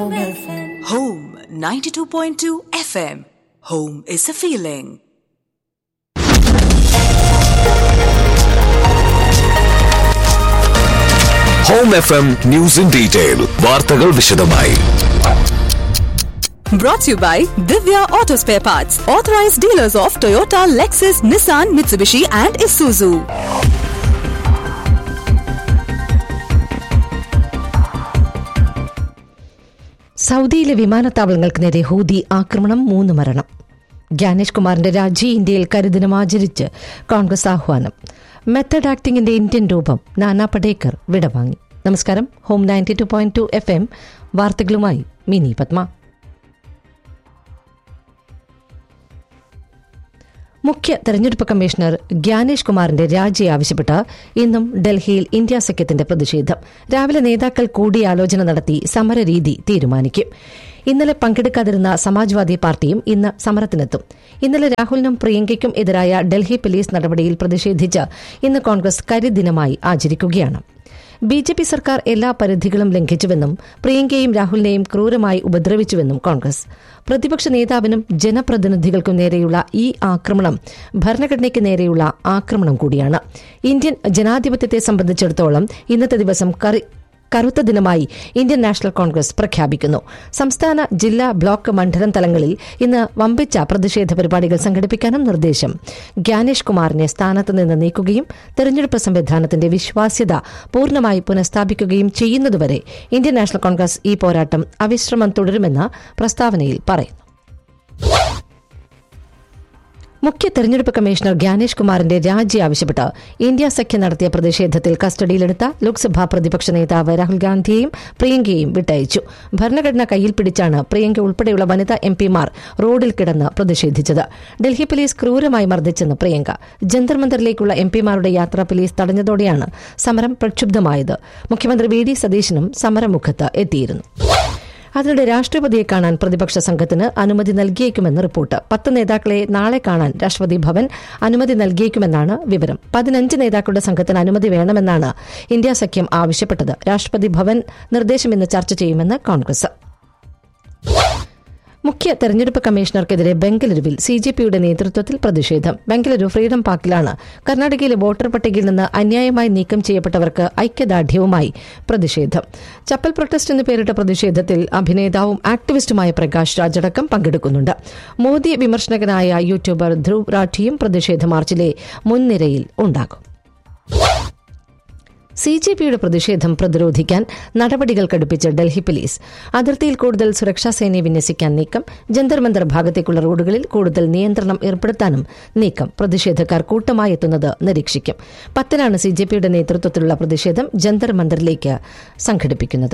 Home 92.2 FM. Home is a feeling. Home F M news in detail വാർത്തകൾ വിശദമായി Brought to you by Divya Auto Spare Parts, authorized dealers of Toyota, Lexus, Nissan, Mitsubishi, and Isuzu. സൗദിയിലെ വിമാനത്താവളങ്ങൾക്ക് നേരെ Houthi ആക്രമണം മൂന്ന് മരണം ഗ്യാനേഷ് കുമാറിന്റെ രാജി ഇന്ത്യയിൽ കരിദിനം ആചരിച്ച് കോൺഗ്രസ് ആഹ്വാനം മെത്തഡ് ആക്ടിംഗിന്റെ ഇന്ത്യൻ രൂപം നാനാ പടേക്കർ വിടവാങ്ങി നമസ്കാരം home ninety two point two F M വാർത്തകളുമായി മിനി പത്മ മുഖ്യ തെരഞ്ഞെടുപ്പ് കമ്മീഷണർ ഗ്യാനേഷ് കുമാറിന്റെ രാജി ആവശ്യപ്പെട്ട് ഇന്നും ഡൽഹിയിൽ ഇന്ത്യ സഖ്യത്തിന്റെ പ്രതിഷേധം രാവിലെ നേതാക്കൾ കൂടിയാലോചന നടത്തി സമരരീതി തീരുമാനിക്കും ഇന്നലെ പങ്കെടുക്കാതിരുന്ന സമാജ്വാദി പാർട്ടിയും ഇന്ന് സമരത്തിനെത്തും ഇന്നലെ രാഹുലിനും പ്രിയങ്കയ്ക്കും എതിരായ ഡൽഹി പോലീസ് നടപടിയിൽ പ്രതിഷേധിച്ച് ഇന്ന് കോൺഗ്രസ് കരിദിനമായി ആചരിക്കുകയാണ് ബി ജെ പി സർക്കാർ എല്ലാ പരിധികളും ലംഘിച്ചുവെന്നും പ്രിയങ്കയെയും രാഹുലിനെയും ക്രൂരമായി ഉപദ്രവിച്ചുവെന്നും കോൺഗ്രസ് പ്രതിപക്ഷ നേതാവിനും ജനപ്രതിനിധികൾക്കും നേരെയുള്ള ഈ ആക്രമണം ഭരണഘടനയ്ക്ക് നേരെയുള്ള ആക്രമണം കൂടിയാണ് ഇന്ത്യൻ ജനാധിപത്യത്തെ സംബന്ധിച്ചിടത്തോളം ഇന്നത്തെ ദിവസം കറി കറുത്ത ദിനമായി ഇന്ത്യൻ നാഷണൽ കോൺഗ്രസ് പ്രഖ്യാപിക്കുന്നു സംസ്ഥാന ജില്ലാ ബ്ലോക്ക് മണ്ഡലം തലങ്ങളിൽ ഇന്ന് വമ്പിച്ച പ്രതിഷേധ പരിപാടികൾ സംഘടിപ്പിക്കാനും നിർദ്ദേശം ഗ്യാനേഷ് കുമാറിനെ സ്ഥാനത്ത് നിന്ന് നീക്കുകയും തെരഞ്ഞെടുപ്പ് സംവിധാനത്തിന്റെ വിശ്വാസ്യത പൂർണ്ണമായി പുനഃസ്ഥാപിക്കുകയും ചെയ്യുന്നതുവരെ ഇന്ത്യൻ നാഷണൽ കോൺഗ്രസ് ഈ പോരാട്ടം അവിശ്രമം തുടരുമെന്ന് പ്രസ്താവനയിൽ പറയുന്നു മുഖ്യ തെരഞ്ഞെടുപ്പ് കമ്മീഷണർ ഗ്യാനേഷ് കുമാറിന്റെ രാജി ആവശ്യപ്പെട്ട് ഇന്ത്യ സഖ്യം നടത്തിയ പ്രതിഷേധത്തിൽ കസ്റ്റഡിയിലെടുത്ത ലോക്സഭാ പ്രതിപക്ഷ നേതാവ് രാഹുൽ ഗാന്ധിയെയും പ്രിയങ്കയെയും വിട്ടയച്ചു ഭരണഘടന കയ്യിൽ പിടിച്ചാണ് പ്രിയങ്ക ഉൾപ്പെടെയുള്ള വനിതാ എം പിമാർ റോഡിൽ കിടന്ന് പ്രതിഷേധിച്ചത് ഡൽഹി പോലീസ് ക്രൂരമായി മർദ്ദിച്ചെന്ന് പ്രിയങ്ക ജന്തർ മന്ദറിലേക്കുള്ള എം പിമാരുടെ യാത്ര പോലീസ് തടഞ്ഞതോടെയാണ് സമരം പ്രക്ഷുബ്ധമായത് മുഖ്യമന്ത്രി വി ഡി സതീശനും സമരമുഖത്ത് എത്തിയിരുന്നു അതിനിടെ രാഷ്ട്രപതിയെ കാണാൻ പ്രതിപക്ഷ സംഘത്തിന് അനുമതി നൽകിയേക്കുമെന്ന് റിപ്പോർട്ട് പത്ത് നേതാക്കളെ നാളെ കാണാൻ രാഷ്ട്രപതി ഭവൻ അനുമതി നൽകിയേക്കുമെന്നാണ് വിവരം പതിനഞ്ച് നേതാക്കളുടെ സംഘത്തിന് അനുമതി വേണമെന്നാണ് ഇന്ത്യ സഖ്യം ആവശ്യപ്പെട്ടത് രാഷ്ട്രപതി ഭവൻ നിർദ്ദേശം ഇന്ന് ചർച്ച ചെയ്യുമെന്ന് കോൺഗ്രസ് മുഖ്യ തെരഞ്ഞെടുപ്പ് കമ്മീഷണർക്കെതിരെ ബംഗളൂരുവിൽ സി ജെ പിയുടെ നേതൃത്വത്തിൽ പ്രതിഷേധം ബംഗളൂരു ഫ്രീഡം പാർക്കിലാണ് കർണാടകയിലെ വോട്ടർ പട്ടികയിൽ നിന്ന് അന്യായമായി നീക്കം ചെയ്യപ്പെട്ടവർക്ക് ഐക്യദാർഢ്യവുമായി പ്രതിഷേധം ചപ്പൽ പ്രൊട്ടസ്റ്റ് എന്ന് പേരിട്ട പ്രതിഷേധത്തിൽ അഭിനേതാവും ആക്ടിവിസ്റ്റുമായ പ്രകാശ് രാജടക്കം പങ്കെടുക്കുന്നുണ്ട് മോദി വിമർശകനായ യൂട്യൂബർ ധ്രുവ് രാഠിയും പ്രതിഷേധ മാർച്ചിലെ മുൻനിരയിൽ ഉണ്ടാകും സി ജെ പിയുടെ പ്രതിഷേധം പ്രതിരോധിക്കാൻ നടപടികൾ കടുപ്പിച്ച് ഡൽഹി പോലീസ് അതിർത്തിയിൽ കൂടുതൽ സുരക്ഷാ സേനയെ വിന്യസിക്കാൻ നീക്കം ജന്തർ മന്ദർ ഭാഗത്തേക്കുള്ള റോഡുകളിൽ കൂടുതൽ നിയന്ത്രണം ഏർപ്പെടുത്താനും നീക്കം പ്രതിഷേധക്കാർ കൂട്ടമായി എത്തുന്നത് നിരീക്ഷിക്കും പത്തിനാണ് സി ജെ പിയുടെ നേതൃത്വത്തിലുള്ള പ്രതിഷേധം ജന്തർ മന്ദറിലേക്ക് സംഘടിപ്പിക്കുന്നത്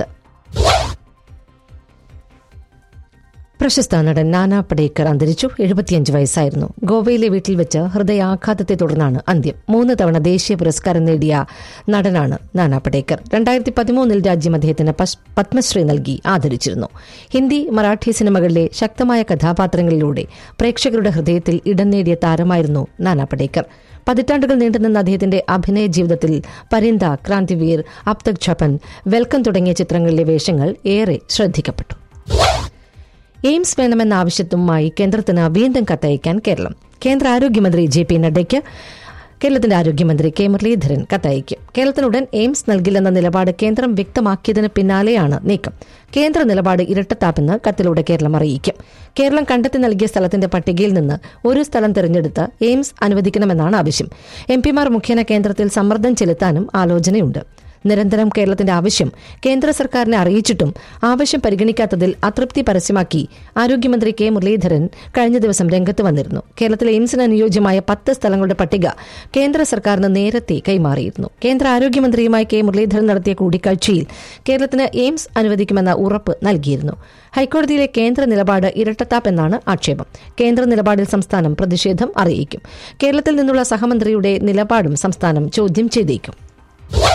പ്രശസ്ത നടൻ നാനാ പടേക്കർ അന്തരിച്ചു എഴുപത്തിയഞ്ച് വയസ്സായിരുന്നു ഗോവയിലെ വീട്ടിൽ വെച്ച് ഹൃദയാഘാതത്തെ തുടർന്നാണ് അന്ത്യം മൂന്ന് തവണ ദേശീയ പുരസ്കാരം നേടിയ നടനാണ് നാനാ പടേക്കർ രണ്ടായിരത്തി പതിമൂന്നിൽ രാജ്യം അദ്ദേഹത്തിന് പശ്- പത്മശ്രീ നൽകി ആദരിച്ചിരുന്നു ഹിന്ദി മറാഠി സിനിമകളിലെ ശക്തമായ കഥാപാത്രങ്ങളിലൂടെ പ്രേക്ഷകരുടെ ഹൃദയത്തിൽ ഇടം നേടിയ താരമായിരുന്നു നാനാ പടേക്കർ പതിറ്റാണ്ടുകൾ നീണ്ടുനിന്ന അദ്ദേഹത്തിന്റെ അഭിനയ ജീവിതത്തിൽ പരിന്ത ക്രാന്തിവീർ അബ് തക് ഛപ്പൻ വെൽക്കം തുടങ്ങിയ ചിത്രങ്ങളിലെ വേഷങ്ങൾ ഏറെ ശ്രദ്ധിക്കപ്പെട്ടു എയിംസ് വേണമെന്ന ആവശ്യത്തുമായി കേന്ദ്രത്തിന് വീണ്ടും കത്തയക്കാൻ കേരളം കേന്ദ്ര ആരോഗ്യമന്ത്രി ജെ പി നഡ്ഡയ്ക്ക് കേരളത്തിന്റെ ആരോഗ്യമന്ത്രി കെ മുരളീധരൻ കത്തയക്കും കേരളത്തിനുടൻ എയിംസ് നൽകില്ലെന്ന നിലപാട് കേന്ദ്രം വ്യക്തമാക്കിയതിന് പിന്നാലെയാണ് നീക്കം കേന്ദ്ര നിലപാട് ഇരട്ടത്താപ്പെന്ന് കത്തിലൂടെ കേരളം അറിയിക്കും കേരളം കണ്ടെത്തി നൽകിയ സ്ഥലത്തിന്റെ പട്ടികയിൽ നിന്ന് ഒരു സ്ഥലം തിരഞ്ഞെടുത്ത് എയിംസ് അനുവദിക്കണമെന്നാണ് ആവശ്യം എം പിമാർ മുഖേന കേന്ദ്രത്തിൽ സമ്മർദ്ദം ചെലുത്താനും ആലോചനയുണ്ട് നിരന്തരം കേരളത്തിന്റെ ആവശ്യം കേന്ദ്ര സർക്കാരിനെ അറിയിച്ചിട്ടും ആവശ്യം പരിഗണിക്കാത്തതിൽ അതൃപ്തി പരസ്യമാക്കി ആരോഗ്യമന്ത്രി കെ മുരളീധരൻ കഴിഞ്ഞ ദിവസം രംഗത്ത് വന്നിരുന്നു കേരളത്തിലെ എയിംസിന് അനുയോജ്യമായ പത്ത് സ്ഥലങ്ങളുടെ പട്ടിക കേന്ദ്ര സർക്കാരിന് നേരത്തെ കൈമാറിയിരുന്നു കേന്ദ്ര ആരോഗ്യമന്ത്രിയുമായി കെ മുരളീധരൻ നടത്തിയ കൂടിക്കാഴ്ചയിൽ കേരളത്തിന് എയിംസ് അനുവദിക്കുമെന്ന ഉറപ്പ് നൽകിയിരുന്നു ഹൈക്കോടതിയിലെ കേന്ദ്ര നിലപാട് ഇരട്ടത്താപ്പെന്നാണ് ആക്ഷേപം കേന്ദ്ര നിലപാടിൽ സംസ്ഥാനം പ്രതിഷേധം അറിയിക്കും കേരളത്തിൽ നിന്നുള്ള സഹമന്ത്രിയുടെ നിലപാടും സംസ്ഥാനം ചോദ്യം ചെയ്തേക്കും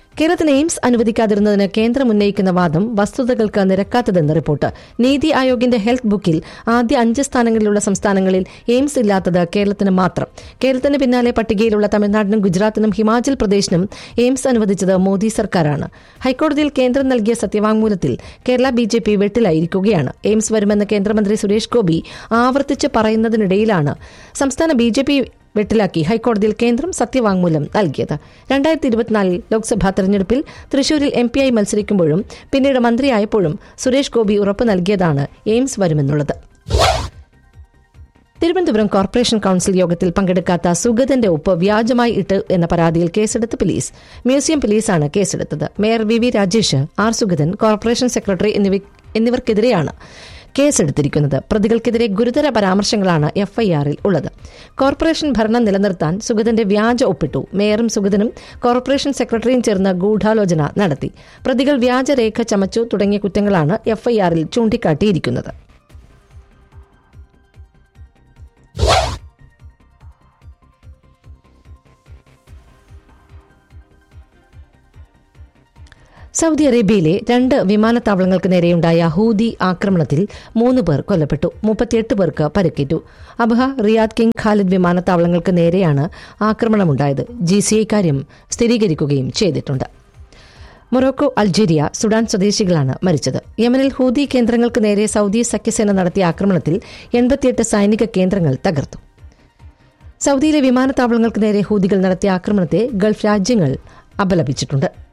കേരളത്തിന് എയിംസ് അനുവദിക്കാതിരുന്നതിന് കേന്ദ്രം ഉന്നയിക്കുന്ന വാദം വസ്തുതകൾക്ക് നിരക്കാത്തതെന്ന് റിപ്പോർട്ട് നീതി ആയോഗിന്റെ ഹെൽത്ത് ബുക്കിൽ ആദ്യ അഞ്ച് സ്ഥാനങ്ങളിലുള്ള സംസ്ഥാനങ്ങളിൽ എയിംസ് ഇല്ലാത്തത് കേരളത്തിന് മാത്രം കേരളത്തിന് പിന്നാലെ പട്ടികയിലുള്ള തമിഴ്നാടിനും ഗുജറാത്തിനും ഹിമാചൽ പ്രദേശിനും എയിംസ് അനുവദിച്ചത് മോദി സർക്കാരാണ് ഹൈക്കോടതിയിൽ കേന്ദ്രം നൽകിയ സത്യവാങ്മൂലത്തിൽ കേരള ബി ജെ പി വെട്ടിലായിരിക്കുകയാണ് എയിംസ് വരുമെന്ന് കേന്ദ്രമന്ത്രി സുരേഷ് ഗോപി ആവർത്തിച്ച് പറയുന്നതിനിടയിലാണ് സംസ്ഥാന ബി ജെ പി വെട്ടിലാക്കി ഹൈക്കോടതിയിൽ കേന്ദ്രം സത്യവാങ്മൂലം നൽകിയത് രണ്ടായിരത്തി ഇരുപത്തിനാലിൽ ലോക്സഭാ തെരഞ്ഞെടുപ്പിൽ തൃശൂരിൽ എം പിയായി മത്സരിക്കുമ്പോഴും പിന്നീട് മന്ത്രിയായപ്പോഴും സുരേഷ് ഗോപി ഉറപ്പ് നൽകിയതാണ് എയിംസ് വരുമെന്നുള്ളത് തിരുവനന്തപുരം കോർപ്പറേഷൻ കൌൺസിൽ യോഗത്തിൽ പങ്കെടുക്കാത്ത സുഗതന്റെ ഒപ്പ് വ്യാജമായി ഇട്ട് എന്ന പരാതിയിൽ കേസെടുത്ത് പോലീസ് മ്യൂസിയം പോലീസാണ് കേസെടുത്തത് mayor V V Rajesh R Sugathan corporation secretary എന്നിവ എന്നിവർക്കെതിരെയാണ് കേസെടുത്തിരിക്കുന്നത് പ്രതികൾക്കെതിരെ ഗുരുതര പരാമർശങ്ങളാണ് എഫ്ഐആറിൽ ഉള്ളത് കോർപ്പറേഷൻ ഭരണം നിലനിർത്താൻ സുഗതന്റെ വ്യാജ ഒപ്പിട്ടു മേയറും സുഗതനും കോർപ്പറേഷൻ സെക്രട്ടറിയും ചേർന്ന് ഗൂഢാലോചന നടത്തി പ്രതികൾ വ്യാജരേഖ ചമച്ചു തുടങ്ങിയ കുറ്റങ്ങളാണ് എഫ്ഐആറിൽ ചൂണ്ടിക്കാട്ടിയിരിക്കുന്നത് സൗദി അറേബ്യയിലെ രണ്ട് വിമാനത്താവളങ്ങൾക്ക് നേരെയുണ്ടായ ഹൂതി ആക്രമണത്തിൽ മൂന്ന് പേർ കൊല്ലപ്പെട്ടു മുപ്പത്തിയെട്ട് പേർക്ക് പരിക്കേറ്റു അബഹ റിയാദ് കിങ് ഖാലിദ് വിമാനത്താവളങ്ങൾക്ക് നേരെയാണ് ആക്രമണമുണ്ടായത് ജി സി ഇക്കാര്യം സ്ഥിരീകരിക്കുകയും ചെയ്തിട്ടുണ്ട് മൊറോക്കോ അൾജീരിയ സുഡാൻ സ്വദേശികളാണ് മരിച്ചത് യമനിൽ ഹൂതി കേന്ദ്രങ്ങൾക്ക് നേരെ സൗദി സഖ്യസേന നടത്തിയ ആക്രമണത്തിൽ എൺപത്തിയെട്ട് സൈനിക കേന്ദ്രങ്ങൾ തകർത്തു സൗദിയിലെ വിമാനത്താവളങ്ങൾക്ക് നേരെ ഹൂതികൾ നടത്തിയ ആക്രമണത്തെ ഗൾഫ് രാജ്യങ്ങൾ അപലപിച്ചിട്ടുണ്ട്